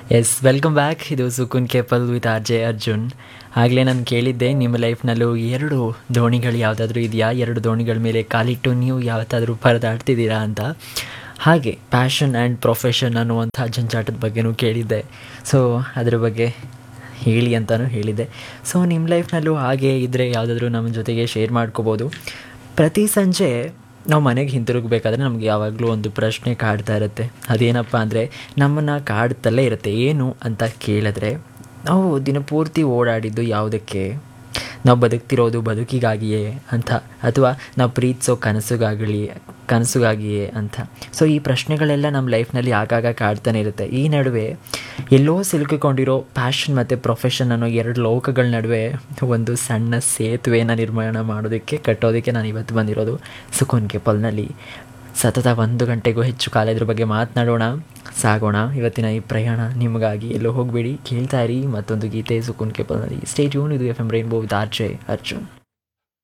S welcome back ಇದು ಸುಕುನ್ ಕೇಪಲ್ with R J Arjun ಆಗಲೇ ನಾನು ಕೇಳಿದ್ದೆ ನಿಮ್ಮ ಲೈಫ್ನಲ್ಲೂ ಎರಡು ದೋಣಿಗಳು ಯಾವುದಾದ್ರೂ ಇದೆಯಾ ಎರಡು ದೋಣಿಗಳ ಮೇಲೆ ಕಾಲಿಟ್ಟು ನೀವು ಯಾವತ್ತಾದರೂ ಪರದಾಡ್ತಿದ್ದೀರಾ ಅಂತ ಹಾಗೆ ಪ್ಯಾಷನ್ ಆ್ಯಂಡ್ ಪ್ರೊಫೆಷನ್ ಅನ್ನುವಂಥ ಜಂಜಾಟದ ಬಗ್ಗೆನೂ ಕೇಳಿದ್ದೆ ಸೊ ಅದ್ರ ಬಗ್ಗೆ ಹೇಳಿ ಅಂತಲೂ ಹೇಳಿದ್ದೆ ಸೊ ನಿಮ್ಮ ಲೈಫ್ನಲ್ಲೂ ಹಾಗೆ ಇದ್ದರೆ ಯಾವುದಾದ್ರೂ ನಮ್ಮ ಜೊತೆಗೆ ಶೇರ್ ಮಾಡ್ಕೋಬೋದು ಪ್ರತಿ ಸಂಜೆ ನಾವು ಮನೆಗೆ ಹಿಂತಿರುಗಬೇಕಾದ್ರೆ ನಮ್ಗೆ ಯಾವಾಗಲೂ ಒಂದು ಪ್ರಶ್ನೆ ಕಾಡ್ತಾ ಇರುತ್ತೆ ಅದೇನಪ್ಪ ಅಂದರೆ ನಮ್ಮನ್ನು ಕಾಡ್ತಲ್ಲೇ ಇರುತ್ತೆ ಏನು ಅಂತ ಕೇಳಿದ್ರೆ ನಾವು ದಿನಪೂರ್ತಿ ಓಡಾಡಿದ್ದು ಯಾವುದಕ್ಕೆ ನಾವು ಬದುಕ್ತಿರೋದು ಬದುಕಿಗಾಗಿಯೇ ಅಂತ ಅಥವಾ ನಾವು ಪ್ರೀತಿಸೋ ಕನಸುಗಾಗಲಿ ಕನಸುಗಾಗಿಯೇ ಅಂತ ಸೊ ಈ ಪ್ರಶ್ನೆಗಳೆಲ್ಲ ನಮ್ಮ ಲೈಫ್ನಲ್ಲಿ ಆಗಾಗ ಕಾಡ್ತಾನೆ ಇರುತ್ತೆ ಈ ನಡುವೆ ಎಲ್ಲೋ ಸಿಲುಕಿಕೊಂಡಿರೋ ಪ್ಯಾಷನ್ ಮತ್ತು ಪ್ರೊಫೆಷನ್ ಅನ್ನೋ ಎರಡು ಲೋಕಗಳ ನಡುವೆ ಒಂದು ಸಣ್ಣ ಸೇತುವೆನ ನಿರ್ಮಾಣ ಮಾಡೋದಕ್ಕೆ ಕಟ್ಟೋದಕ್ಕೆ ನಾನು ಇವತ್ತು ಬಂದಿರೋದು ಸುಕೋನ್ ಕೆಪಲ್ನಲ್ಲಿ ಸತತ ಒಂದು ಗಂಟೆಗೂ ಹೆಚ್ಚು ಕಾಲ ಇದ್ರ ಬಗ್ಗೆ ಮಾತನಾಡೋಣ ಸಾಗೋಣ ಇವತ್ತಿನ ಈ ಪ್ರಯಾಣ ನಿಮಗಾಗಿ ಎಲ್ಲೋ ಹೋಗಬೇಡಿ ಕೇಳ್ತಾ ಇರಿ ಮತ್ತೊಂದು ಗೀತೆ ಸುಕುನ್ ಕೆಪಲ್ನಲ್ಲಿ ಸ್ಟೇಟ್ ಯೂನ್ ಇದು F M Rainbow with R J Arjun